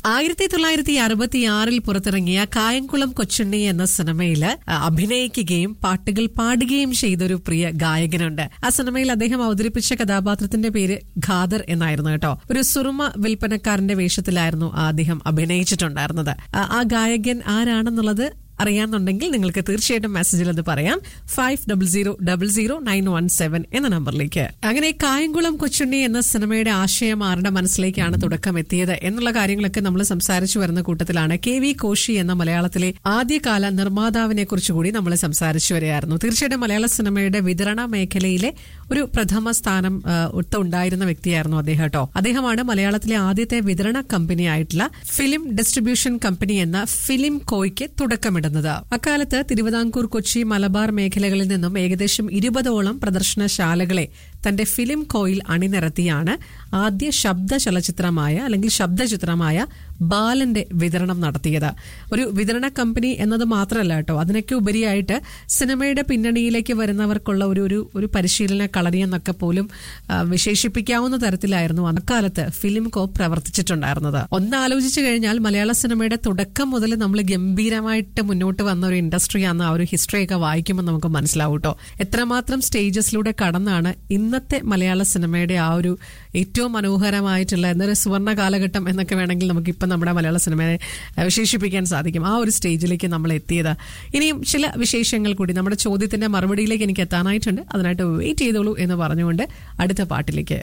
ആയിരത്തി തൊള്ളായിരത്തി അറുപത്തിയാറിൽ പുറത്തിറങ്ങിയ കായംകുളം കൊച്ചുണ്ണി എന്ന സിനിമയിൽ അഭിനയിക്കുകയും പാട്ടുകൾ പാടുകയും ചെയ്തൊരു പ്രിയ ഗായകനുണ്ട് ആ സിനിമയിൽ അദ്ദേഹം അവതരിപ്പിച്ച കഥാപാത്രത്തിന്റെ പേര് ഖാദർ എന്നായിരുന്നു കേട്ടോ ഒരു സുറുമ വിൽപ്പനക്കാരന്റെ വേഷത്തിലായിരുന്നു ആ അദ്ദേഹം അഭിനയിച്ചിട്ടുണ്ടായിരുന്നത് ആ- ആ ഗായകൻ ആരാണെന്നുള്ളത് അറിയാന്നുണ്ടെങ്കിൽ നിങ്ങൾക്ക് തീർച്ചയായിട്ടും മെസ്സേജിൽ അത് പറയാം five double zero double zero nine one seven എന്ന നമ്പറിലേക്ക് അങ്ങനെ കായംകുളം കൊച്ചുണ്ണി എന്ന സിനിമയുടെ ആശയം ആരുടെ മനസ്സിലേക്കാണ് തുടക്കം എത്തിയത് എന്നുള്ള കാര്യങ്ങളൊക്കെ നമ്മൾ സംസാരിച്ചു വരുന്ന കൂട്ടത്തിലാണ് കെ വി കോശി എന്ന മലയാളത്തിലെ ആദ്യകാല നിർമ്മാതാവിനെ കുറിച്ച് കൂടി നമ്മൾ സംസാരിച്ചു വരികയായിരുന്നു തീർച്ചയായിട്ടും മലയാള സിനിമയുടെ വിതരണ മേഖലയിലെ ഒരു പ്രഥമ സ്ഥാനം ആ, ഒത്ത ഉണ്ടായിരുന്ന വ്യക്തിയായിരുന്നു അദ്ദേഹം കേട്ടോ അദ്ദേഹമാണ് മലയാളത്തിലെ ആദ്യത്തെ വിതരണ കമ്പനി ആയിട്ടുള്ള ഫിലിം ഡിസ്ട്രിബ്യൂഷൻ കമ്പനി എന്ന ഫിലിം കോയ്ക്ക് തുടക്കമിടുന്നത് അക്കാലത്ത് തിരുവിതാംകൂർ കൊച്ചി മലബാർ മേഖലകളിൽ നിന്നും ഏകദേശം ഇരുപതോളം പ്രദർശനശാലകളെ തന്റെ ഫിലിം കോയിൽ അണിനിരത്തിയാണ് ആദ്യ ശബ്ദ ചലച്ചിത്രമായ അല്ലെങ്കിൽ ശബ്ദചിത്രമായ ബാലന്റെ വിതരണം നടത്തിയത് ഒരു വിതരണ കമ്പനി എന്നത് മാത്രമല്ല കേട്ടോ അതിനൊക്കെ ഉപരിയായിട്ട് സിനിമയുടെ പിന്നണിയിലേക്ക് വരുന്നവർക്കുള്ള ഒരു ഒരു ഒരു പരിശീലന കളരി എന്നൊക്കെ പോലും ആ, വിശേഷിപ്പിക്കാവുന്ന തരത്തിലായിരുന്നു അക്കാലത്ത് ഫിലിം കോ പ്രവർത്തിച്ചിട്ടുണ്ടായിരുന്നത് ഒന്ന് ആലോചിച്ചു കഴിഞ്ഞാൽ മലയാള സിനിമയുടെ തുടക്കം മുതൽ നമ്മൾ ഗംഭീരമായിട്ട് മുന്നോട്ട് വന്ന ഒരു ഇൻഡസ്ട്രിയാന്ന് ആ ഒരു ഹിസ്റ്ററിയൊക്കെ വായിക്കുമ്പോൾ നമുക്ക് മനസ്സിലാവും കേട്ടോ എത്രമാത്രം സ്റ്റേജസിലൂടെ കടന്നാണ് ഇന്നത്തെ മലയാള സിനിമയുടെ ആ ഒരു ഏറ്റവും മനോഹരമായിട്ടുള്ള എന്നൊരു സുവർണ കാലഘട്ടം എന്നൊക്കെ വേണമെങ്കിൽ നമുക്ക് ഇപ്പം നമ്മുടെ മലയാള സിനിമയെ അഹ്, വിശേഷിപ്പിക്കാൻ സാധിക്കും ആ ഒരു സ്റ്റേജിലേക്ക് നമ്മൾ എത്തിയത് ഇനിയും ചില വിശേഷങ്ങൾ കൂടി നമ്മുടെ ചോദ്യത്തിന്റെ മറുപടിയിലേക്ക് എനിക്ക് എത്താനായിട്ടുണ്ട് അതിനായിട്ട് വെയിറ്റ് ചെയ്തോളൂ എന്ന് പറഞ്ഞുകൊണ്ട് അടുത്ത പാട്ടിലേക്ക്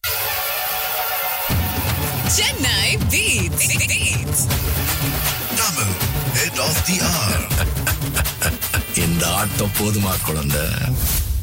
Chennai Beats. Beats. Tamil, head of the hour. இந்த ஆட்டம் போதுமா குழந்தை